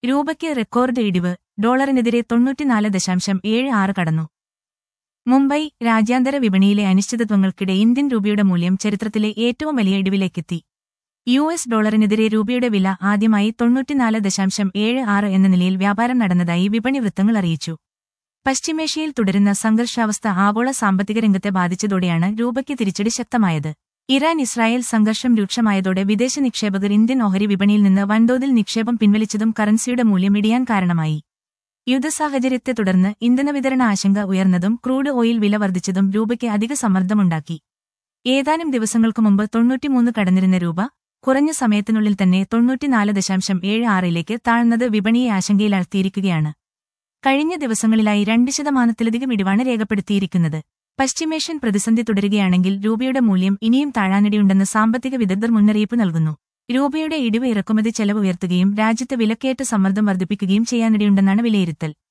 രൂപയ്ക്ക് റെക്കോർഡ് ഇടിവ് ഡോളറിനെതിരെ തൊണ്ണൂറ്റിനാല് ദശാംശം ഏഴ് ആറ് കടന്നു മുംബൈ രാജ്യാന്തര വിപണിയിലെ അനിശ്ചിതത്വങ്ങൾക്കിടെ ഇന്ത്യൻ രൂപയുടെ മൂല്യം ചരിത്രത്തിലെ ഏറ്റവും വലിയ ഇടിവിലേക്കെത്തി യു എസ് ഡോളറിനെതിരെ രൂപയുടെ വില ആദ്യമായി തൊണ്ണൂറ്റിനാല് ദശാംശം ഏഴ് ആറ് എന്ന നിലയിൽ വ്യാപാരം നടന്നതായി വിപണി വൃത്തങ്ങൾ അറിയിച്ചു പശ്ചിമേഷ്യയിൽ തുടരുന്ന സംഘർഷാവസ്ഥ ആഗോള സാമ്പത്തിക രംഗത്തെ ബാധിച്ചതോടെയാണ് രൂപയ്ക്ക് തിരിച്ചടി ശക്തമായത് ഇറാൻ ഇസ്രായേൽ സംഘർഷം രൂക്ഷമായതോടെ വിദേശ നിക്ഷേപകർ ഇന്ത്യൻ ഓഹരി വിപണിയിൽ നിന്ന് വൻതോതിൽ നിക്ഷേപം പിൻവലിച്ചതും കറൻസിയുടെ മൂല്യം ഇടിയാൻ കാരണമായി യുദ്ധസാഹചര്യത്തെ തുടർന്ന് ഇന്ധന വിതരണ ആശങ്ക ഉയർന്നതും ക്രൂഡ് ഓയിൽ വില വർദ്ധിച്ചതും രൂപയ്ക്ക് അധിക സമ്മർദ്ദമുണ്ടാക്കി ഏതാനും ദിവസങ്ങൾക്കു മുമ്പ് തൊണ്ണൂറ്റിമൂന്ന് കടന്നിരുന്ന രൂപ കുറഞ്ഞ സമയത്തിനുള്ളിൽ തന്നെ തൊണ്ണൂറ്റിനാല് ദശാംശം ഏഴ് ആറിലേക്ക് താഴ്ന്നത് വിപണിയെ ആശങ്കയിലാഴ്ത്തിയിരിക്കുകയാണ് കഴിഞ്ഞ ദിവസങ്ങളിലായി രണ്ട് ശതമാനത്തിലധികം ഇടിവാണ് രേഖപ്പെടുത്തിയിരിക്കുന്നത് പശ്ചിമേഷ്യൻ പ്രതിസന്ധി തുടരുകയാണെങ്കിൽ രൂപയുടെ മൂല്യം ഇനിയും താഴാനിടയുണ്ടെന്ന് സാമ്പത്തിക വിദഗ്ധർ മുന്നറിയിപ്പ് നൽകുന്നു രൂപയുടെ ഇടിവ് ഇറക്കുമതി ചെലവ് ഉയർത്തുകയും രാജ്യത്ത് വിലക്കയറ്റ സമ്മർദ്ദം വർദ്ധിപ്പിക്കുകയും ചെയ്യാനിടയുണ്ടെന്നാണ് വിലയിരുത്തൽ